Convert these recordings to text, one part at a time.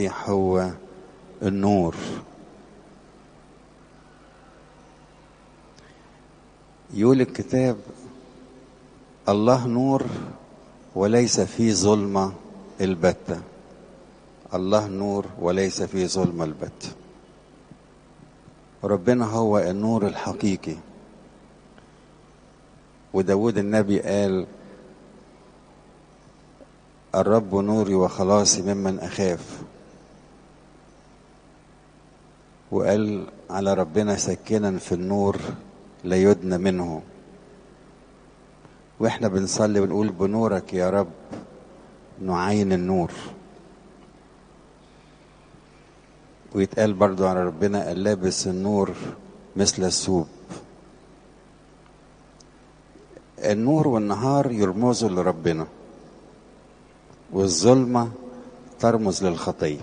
هو النور يقول الكتاب الله نور وليس فيه ظلمة البتة الله نور وليس فيه ظلمة البتة ربنا هو النور الحقيقي وداود النبي قال الرب نوري وخلاصي ممن أخاف وقال على ربنا سكنا في النور لا يدنى منه واحنا بنصلي ونقول بنورك يا رب نعين النور ويتقال برضو على ربنا اللابس النور مثل الثوب النور والنهار يرمزوا لربنا والظلمة ترمز للخطية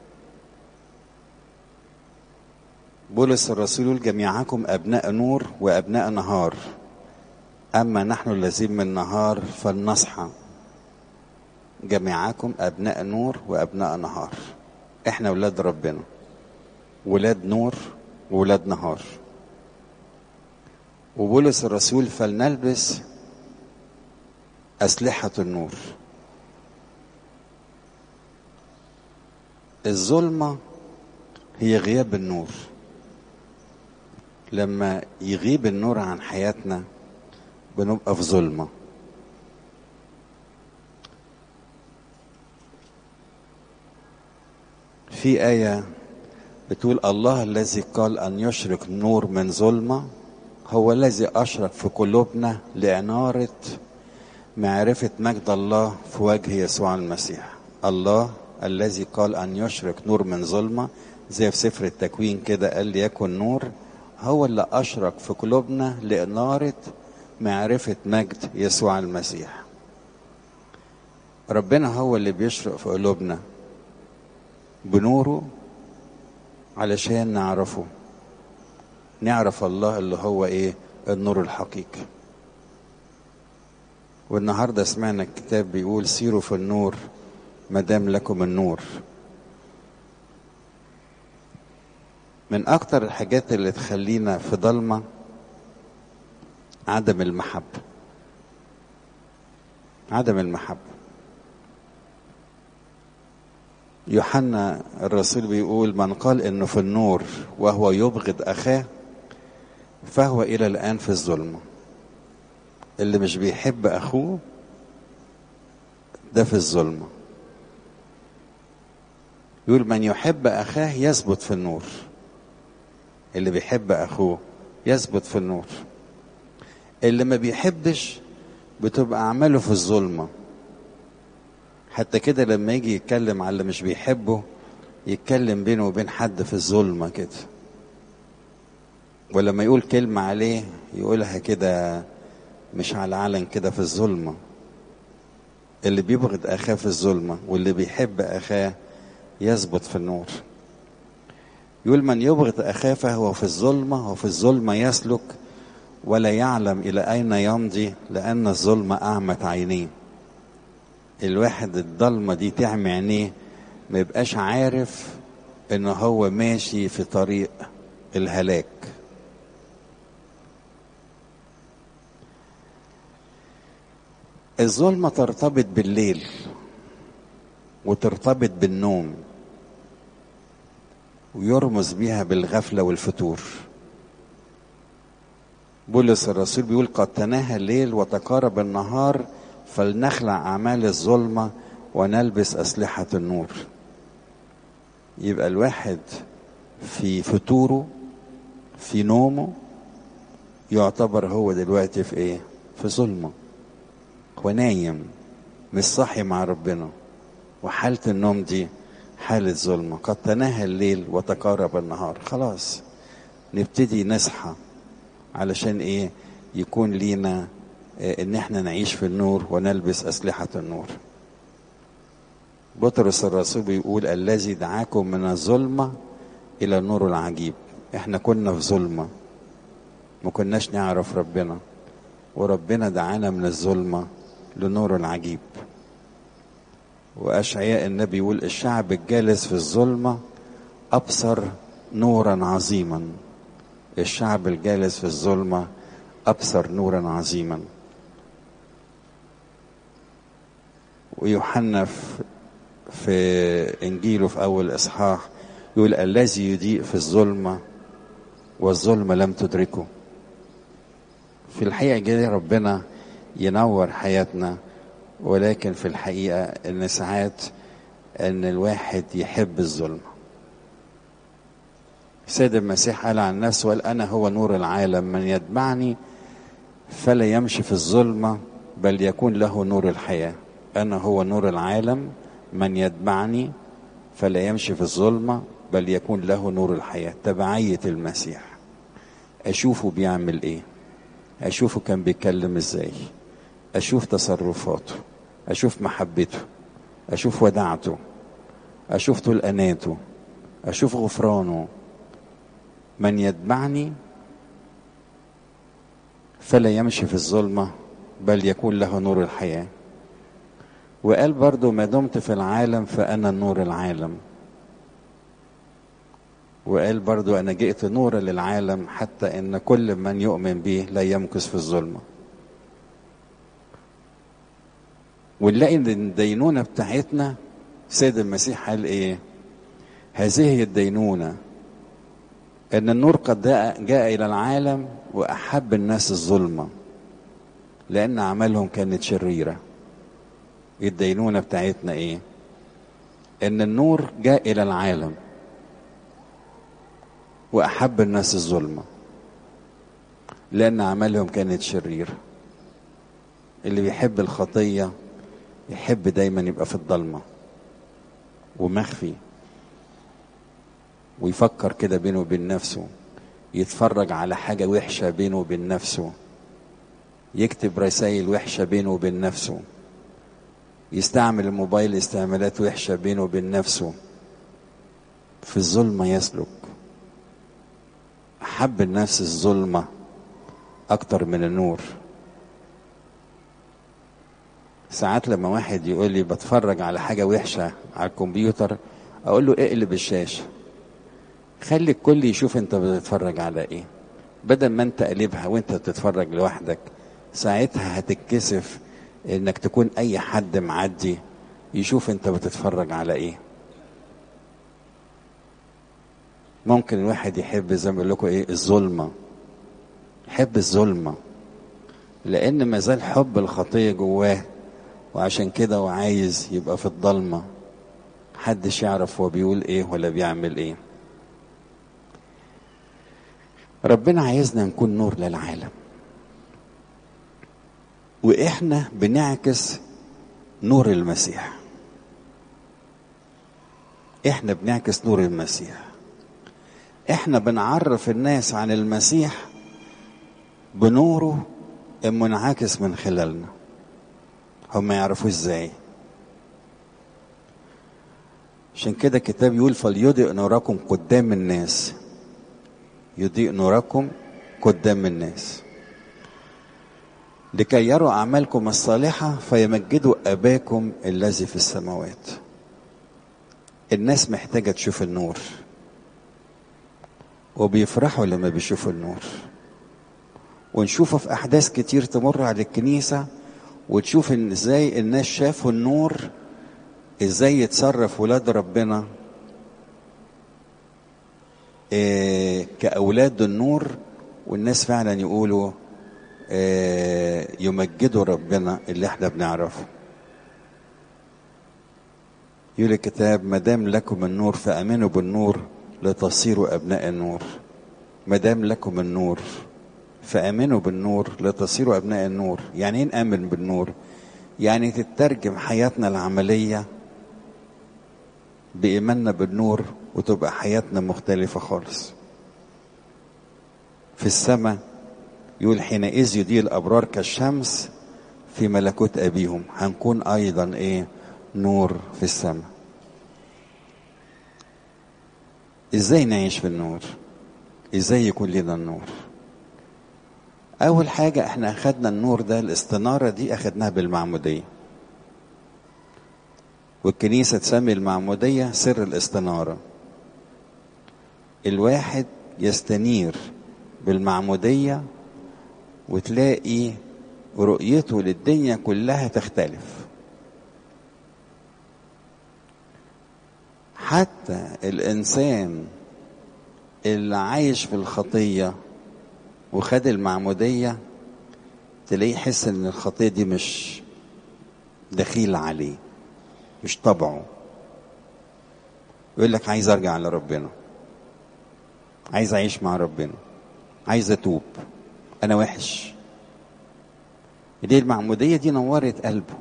بولس الرسول يقول جميعكم أبناء نور وأبناء نهار أما نحن الذين من نهار فلنصحى جميعكم أبناء نور وأبناء نهار إحنا ولاد ربنا ولاد نور وولاد نهار وبولس الرسول فلنلبس أسلحة النور الظلمة هي غياب النور لما يغيب النور عن حياتنا بنبقى في ظلمة في آية بتقول الله الذي قال أن يشرق نور من ظلمة هو الذي أشرق في قلوبنا لإنارة معرفة مجد الله في وجه يسوع المسيح الله الذي قال أن يشرق نور من ظلمة زي في سفر التكوين كده قال ليكن نور هو اللي أشرق في قلوبنا لإنارة معرفة مجد يسوع المسيح ربنا هو اللي بيشرق في قلوبنا بنوره علشان نعرفه نعرف الله اللي هو ايه النور الحقيقي والنهارده سمعنا الكتاب بيقول سيروا في النور ما دام لكم النور من اكتر الحاجات اللي تخلينا في ضلمه عدم المحبه عدم المحبه يوحنا الرسول بيقول من قال انه في النور وهو يبغض اخاه فهو الى الان في الظلمه اللي مش بيحب اخوه ده في الظلمه يقول من يحب اخاه يثبت في النور اللي بيحب اخوه يثبت في النور اللي ما بيحبش بتبقى اعماله في الظلمه حتى كده لما يجي يتكلم على اللي مش بيحبه يتكلم بينه وبين حد في الظلمه كده ولما يقول كلمة عليه يقولها كده مش على علن كده في الظلمة اللي بيبغض أخاه في الظلمة واللي بيحب أخاه يثبت في النور يقول من يبغض أخاه فهو في الظلمة وفي الظلمة يسلك ولا يعلم إلى أين يمضي لأن الظلمة أعمت عينيه الواحد الضلمة دي تعمي عينيه ما يبقاش عارف إن هو ماشي في طريق الهلاك الظلمة ترتبط بالليل وترتبط بالنوم ويرمز بيها بالغفلة والفتور بولس الرسول بيقول قد تناهى الليل وتقارب النهار فلنخلع أعمال الظلمة ونلبس أسلحة النور يبقى الواحد في فتوره في نومه يعتبر هو دلوقتي في ايه في ظلمه ونايم مش صاحي مع ربنا وحالة النوم دي حالة ظلمة قد تناهى الليل وتقارب النهار خلاص نبتدي نصحى علشان ايه يكون لينا إيه ان احنا نعيش في النور ونلبس اسلحة النور بطرس الرسول بيقول الذي دعاكم من الظلمة الى النور العجيب احنا كنا في ظلمة ما كناش نعرف ربنا وربنا دعانا من الظلمة لنور العجيب وأشعياء النبي يقول الشعب الجالس في الظلمة أبصر نورا عظيما الشعب الجالس في الظلمة أبصر نورا عظيما ويوحنا في إنجيله في أول إصحاح يقول الذي يضيء في الظلمة والظلمة لم تدركه في الحقيقة جاي ربنا ينور حياتنا ولكن في الحقيقة إن ساعات إن الواحد يحب الظلمة سيد المسيح قال عن نفسه قال أنا هو نور العالم من يتبعني فلا يمشي في الظلمة بل يكون له نور الحياة أنا هو نور العالم من يتبعني فلا يمشي في الظلمة بل يكون له نور الحياة تبعية المسيح أشوفه بيعمل إيه أشوفه كان بيتكلم إزاي أشوف تصرفاته أشوف محبته أشوف ودعته أشوف طول أناته أشوف غفرانه من يتبعني فلا يمشي في الظلمة بل يكون له نور الحياة وقال برضو ما دمت في العالم فأنا نور العالم وقال برضو أنا جئت نورا للعالم حتى إن كل من يؤمن به لا يمكث في الظلمة ونلاقي ان الدينونة بتاعتنا سيد المسيح قال ايه هذه هي الدينونة ان النور قد جاء الى العالم واحب الناس الظلمة لان اعمالهم كانت شريرة الدينونة بتاعتنا ايه ان النور جاء الى العالم واحب الناس الظلمة لان اعمالهم كانت شريرة اللي بيحب الخطيه يحب دايما يبقى في الضلمه ومخفي ويفكر كده بينه وبين نفسه يتفرج على حاجة وحشة بينه وبين نفسه يكتب رسائل وحشة بينه وبين نفسه يستعمل الموبايل استعمالات وحشة بينه وبين نفسه في الظلمة يسلك أحب الناس الظلمة أكتر من النور ساعات لما واحد يقول لي بتفرج على حاجة وحشة على الكمبيوتر أقول له اقلب الشاشة خلي الكل يشوف أنت بتتفرج على إيه بدل ما أنت قلبها وأنت بتتفرج لوحدك ساعتها هتتكسف إنك تكون أي حد معدي يشوف أنت بتتفرج على إيه ممكن الواحد يحب زي ما بقول لكم إيه الظلمة يحب الظلمة لأن ما زال حب الخطية جواه وعشان كده هو عايز يبقى في الضلمة محدش يعرف هو بيقول ايه ولا بيعمل ايه ربنا عايزنا نكون نور للعالم واحنا بنعكس نور المسيح احنا بنعكس نور المسيح احنا بنعرف الناس عن المسيح بنوره المنعكس من خلالنا هم يعرفوا ازاي عشان كده الكتاب يقول فليضيء نوركم قدام الناس يضيء نوركم قدام الناس لكي يروا أعمالكم الصالحة فيمجدوا أباكم الذي في السماوات الناس محتاجة تشوف النور وبيفرحوا لما بيشوفوا النور ونشوفه في أحداث كتير تمر على الكنيسة وتشوف إن ازاي الناس شافوا النور ازاي يتصرف ولاد ربنا إيه كأولاد النور والناس فعلا يقولوا إيه يمجدوا ربنا اللي احنا بنعرفه يقول الكتاب ما دام لكم النور فامنوا بالنور لتصيروا ابناء النور ما دام لكم النور فامنوا بالنور لتصيروا ابناء النور يعني ايه نامن بالنور يعني تترجم حياتنا العمليه بايماننا بالنور وتبقى حياتنا مختلفه خالص في السماء يقول حينئذ يضيء الابرار كالشمس في ملكوت ابيهم هنكون ايضا ايه نور في السماء ازاي نعيش في النور ازاي يكون لنا النور اول حاجة احنا اخدنا النور ده الاستنارة دي اخدناها بالمعمودية والكنيسة تسمي المعمودية سر الاستنارة الواحد يستنير بالمعمودية وتلاقي رؤيته للدنيا كلها تختلف حتى الإنسان اللي عايش في الخطية وخد المعمودية تلاقيه يحس إن الخطية دي مش دخيلة عليه مش طبعه يقول لك عايز أرجع لربنا عايز أعيش مع ربنا عايز أتوب أنا وحش دي المعمودية دي نورت قلبه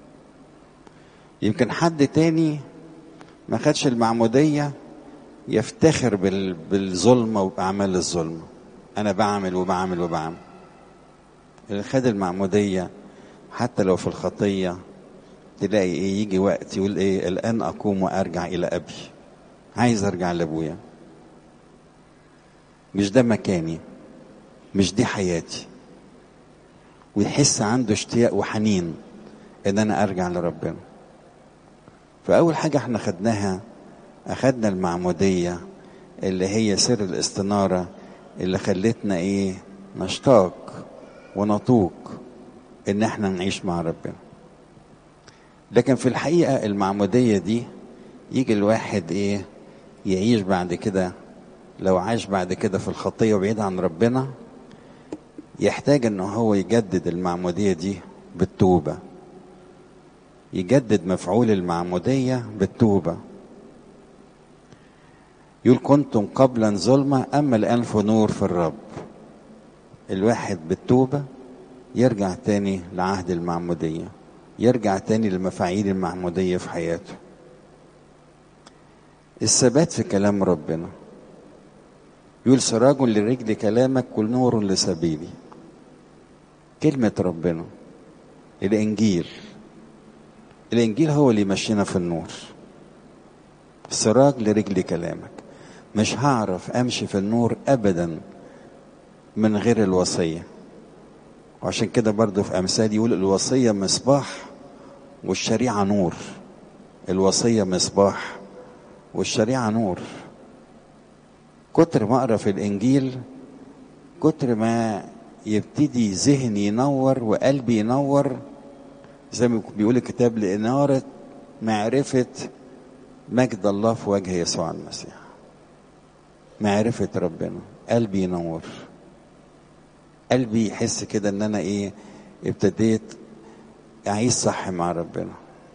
يمكن حد تاني ما خدش المعمودية يفتخر بال... بالظلمة وبأعمال الظلمة أنا بعمل وبعمل وبعمل اللي خد المعمودية حتى لو في الخطية تلاقي إيه يجي وقت يقول إيه الآن أقوم وأرجع إلى أبي عايز أرجع لأبويا مش ده مكاني مش دي حياتي ويحس عنده اشتياق وحنين ان انا ارجع لربنا فاول حاجه احنا خدناها اخدنا المعموديه اللي هي سر الاستناره اللي خلتنا ايه نشتاق ونطوق ان احنا نعيش مع ربنا لكن في الحقيقه المعموديه دي يجي الواحد ايه يعيش بعد كده لو عاش بعد كده في الخطيه وبعيد عن ربنا يحتاج ان هو يجدد المعموديه دي بالتوبه يجدد مفعول المعموديه بالتوبه يقول كنتم قبلا ظلمة أما الآن فنور في الرب الواحد بالتوبة يرجع تاني لعهد المعمودية يرجع تاني لمفاعيل المعمودية في حياته الثبات في كلام ربنا يقول سراج لرجل كلامك ونور لسبيلي كلمة ربنا الإنجيل الإنجيل هو اللي يمشينا في النور سراج لرجل كلامك مش هعرف أمشي في النور أبدا من غير الوصية وعشان كده برضو في أمثال يقول الوصية مصباح والشريعة نور الوصية مصباح والشريعة نور كتر ما أقرأ في الإنجيل كتر ما يبتدي ذهني ينور وقلبي ينور زي ما بيقول الكتاب لإنارة معرفة مجد الله في وجه يسوع المسيح معرفة ربنا قلبي ينور قلبي يحس كده ان انا ايه ابتديت اعيش صح مع ربنا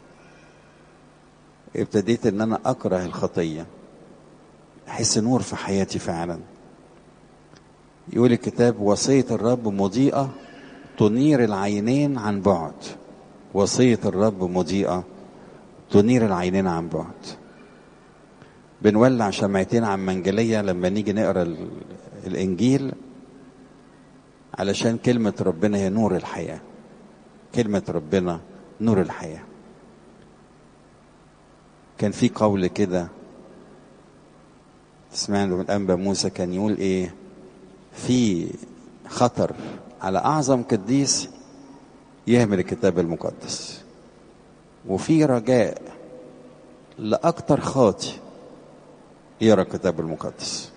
ابتديت ان انا اكره الخطيه احس نور في حياتي فعلا يقول الكتاب وصيه الرب مضيئه تنير العينين عن بعد وصيه الرب مضيئه تنير العينين عن بعد بنولع شمعتين عن منجليه لما نيجي نقرا الانجيل علشان كلمه ربنا هي نور الحياه كلمه ربنا نور الحياه كان في قول كده سمعنا من انبا موسى كان يقول ايه في خطر على اعظم قديس يهمل الكتاب المقدس وفي رجاء لاكتر خاطي يقرا الكتاب المقدس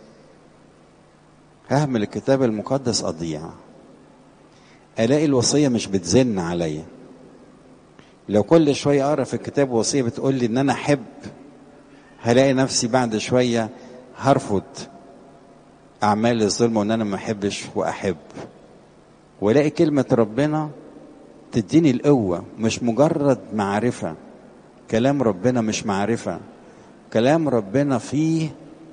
ههمل الكتاب المقدس اضيع الاقي الوصيه مش بتزن عليا لو كل شويه اقرا في الكتاب وصيه بتقول لي ان انا احب هلاقي نفسي بعد شويه هرفض اعمال الظلم وان انا ما احبش واحب والاقي كلمه ربنا تديني القوه مش مجرد معرفه كلام ربنا مش معرفه كلام ربنا فيه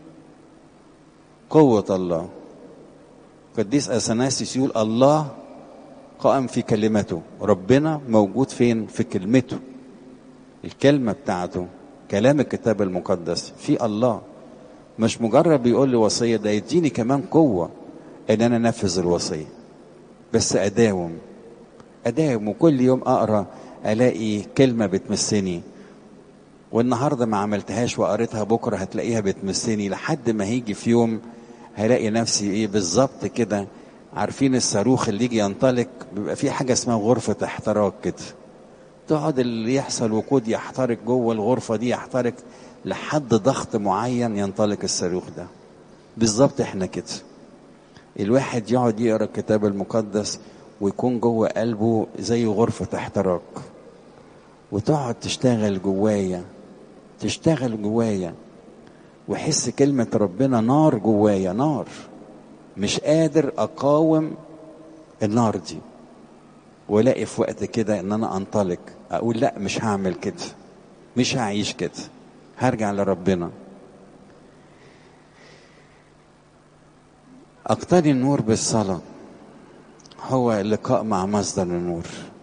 قوه الله قديس اثناسيس يقول الله قائم في كلمته ربنا موجود فين في كلمته الكلمة بتاعته كلام الكتاب المقدس في الله مش مجرد بيقول لي وصية ده يديني كمان قوة ان انا انفذ الوصية بس اداوم اداوم وكل يوم اقرا الاقي كلمة بتمسني والنهارده ما عملتهاش وقريتها بكره هتلاقيها بتمسني لحد ما هيجي في يوم هلاقي نفسي ايه بالظبط كده عارفين الصاروخ اللي يجي ينطلق بيبقى في حاجه اسمها غرفه احتراق كده تقعد اللي يحصل وقود يحترق جوه الغرفة دي يحترق لحد ضغط معين ينطلق الصاروخ ده بالظبط احنا كده الواحد يقعد يقرا الكتاب المقدس ويكون جوه قلبه زي غرفة احتراق وتقعد تشتغل جوايا تشتغل جوايا وحس كلمة ربنا نار جوايا نار مش قادر أقاوم النار دي والاقي في وقت كده ان انا انطلق اقول لا مش هعمل كده مش هعيش كده هرجع لربنا اقتني النور بالصلاه هو اللقاء مع مصدر النور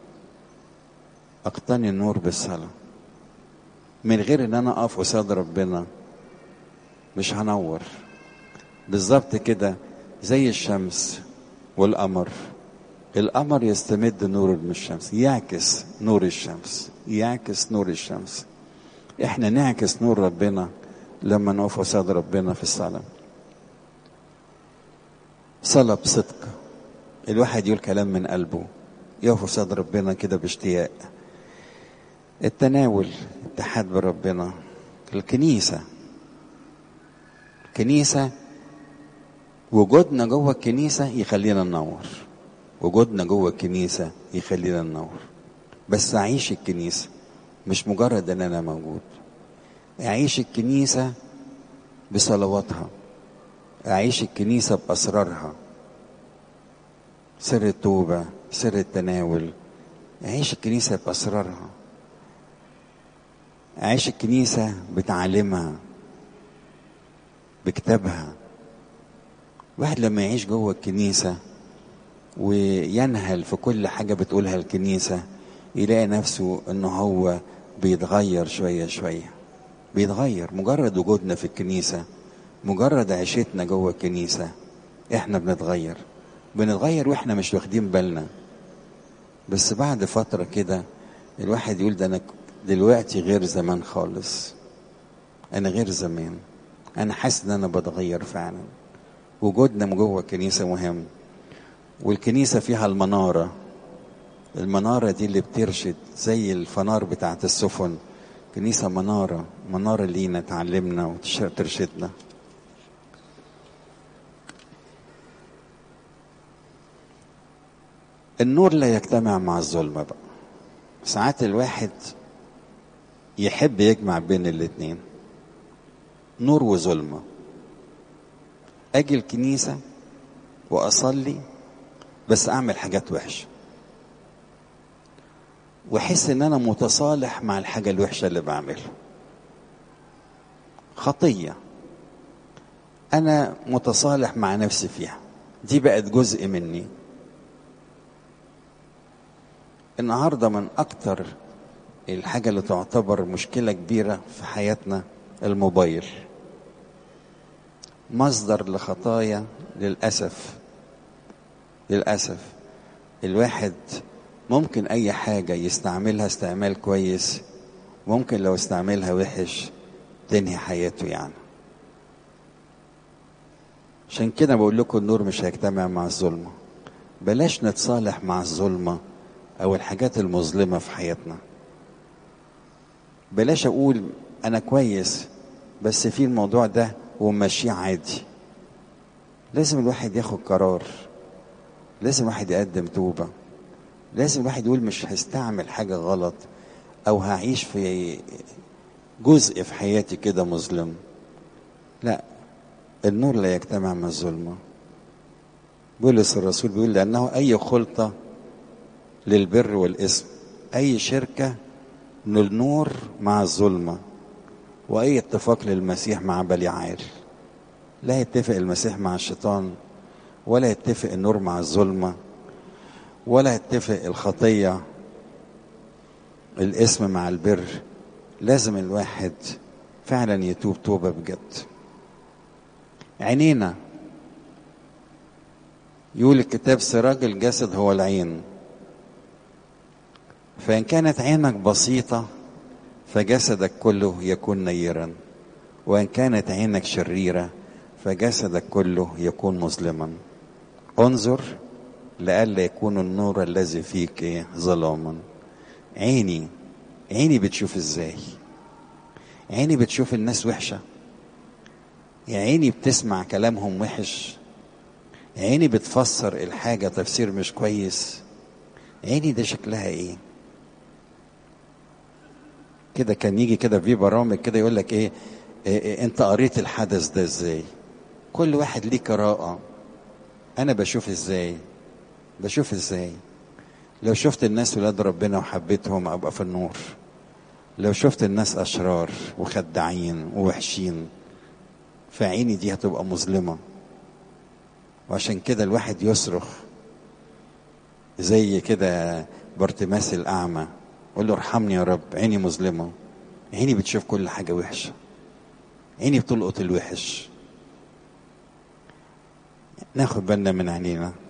اقتني النور بالصلاه من غير ان انا اقف قصاد ربنا مش هنور بالظبط كده زي الشمس والقمر القمر يستمد نور من الشمس يعكس نور الشمس يعكس نور الشمس احنا نعكس نور ربنا لما نقف قصاد ربنا في الصلاة صلاة بصدق الواحد يقول كلام من قلبه يقف قصاد ربنا كده باشتياق التناول اتحاد بربنا الكنيسة الكنيسة وجودنا جوه الكنيسة يخلينا ننور وجودنا جوه الكنيسة يخلينا ننور بس أعيش الكنيسة مش مجرد إن أنا موجود أعيش الكنيسة بصلواتها أعيش الكنيسة بأسرارها سر التوبة سر التناول أعيش الكنيسة بأسرارها أعيش الكنيسة بتعاليمها بكتابها واحد لما يعيش جوه الكنيسة وينهل في كل حاجة بتقولها الكنيسة يلاقي نفسه انه هو بيتغير شوية شوية بيتغير مجرد وجودنا في الكنيسة مجرد عيشتنا جوه الكنيسة احنا بنتغير بنتغير واحنا مش واخدين بالنا بس بعد فترة كده الواحد يقول ده انا دلوقتي غير زمان خالص انا غير زمان انا حاسس ان انا بتغير فعلا وجودنا جوه الكنيسة مهم والكنيسة فيها المنارة المنارة دي اللي بترشد زي الفنار بتاعت السفن كنيسة منارة منارة لينا تعلمنا وترشدنا النور لا يجتمع مع الظلمة بقى ساعات الواحد يحب يجمع بين الاتنين نور وظلمة أجي الكنيسة وأصلي بس أعمل حاجات وحشة واحس ان انا متصالح مع الحاجه الوحشه اللي بعملها خطيه انا متصالح مع نفسي فيها دي بقت جزء مني النهارده من اكتر الحاجه اللي تعتبر مشكله كبيره في حياتنا الموبايل مصدر لخطايا للاسف للاسف الواحد ممكن اي حاجه يستعملها استعمال كويس ممكن لو استعملها وحش تنهي حياته يعني عشان كده بقول لكم النور مش هيجتمع مع الظلمه بلاش نتصالح مع الظلمه او الحاجات المظلمه في حياتنا بلاش اقول انا كويس بس في الموضوع ده وماشيه عادي لازم الواحد ياخد قرار لازم الواحد يقدم توبه لازم الواحد يقول مش هستعمل حاجة غلط أو هعيش في جزء في حياتي كده مظلم لا النور لا يجتمع مع الظلمة بولس الرسول بيقول لأنه أي خلطة للبر والاسم أي شركة للنور مع الظلمة وأي اتفاق للمسيح مع بليعال لا يتفق المسيح مع الشيطان ولا يتفق النور مع الظلمه ولا يتفق الخطية الاسم مع البر لازم الواحد فعلا يتوب توبة بجد عينينا يقول الكتاب سراج الجسد هو العين فإن كانت عينك بسيطة فجسدك كله يكون نيرا وإن كانت عينك شريرة فجسدك كله يكون مظلما انظر لئلا يكون النور الذي فيك ظلاما عيني عيني بتشوف ازاي عيني بتشوف الناس وحشة يا عيني بتسمع كلامهم وحش عيني بتفسر الحاجة تفسير مش كويس عيني ده شكلها ايه كده كان يجي كده في برامج كده يقول لك ايه, إيه, إيه انت قريت الحدث ده ازاي كل واحد ليه قراءة انا بشوف ازاي بشوف ازاي لو شفت الناس ولاد ربنا وحبيتهم ابقى في النور لو شفت الناس اشرار وخداعين ووحشين فعيني دي هتبقى مظلمه وعشان كده الواحد يصرخ زي كده بارتماس الاعمى قول له ارحمني يا رب عيني مظلمه عيني بتشوف كل حاجه وحشه عيني بتلقط الوحش ناخد بالنا من عينينا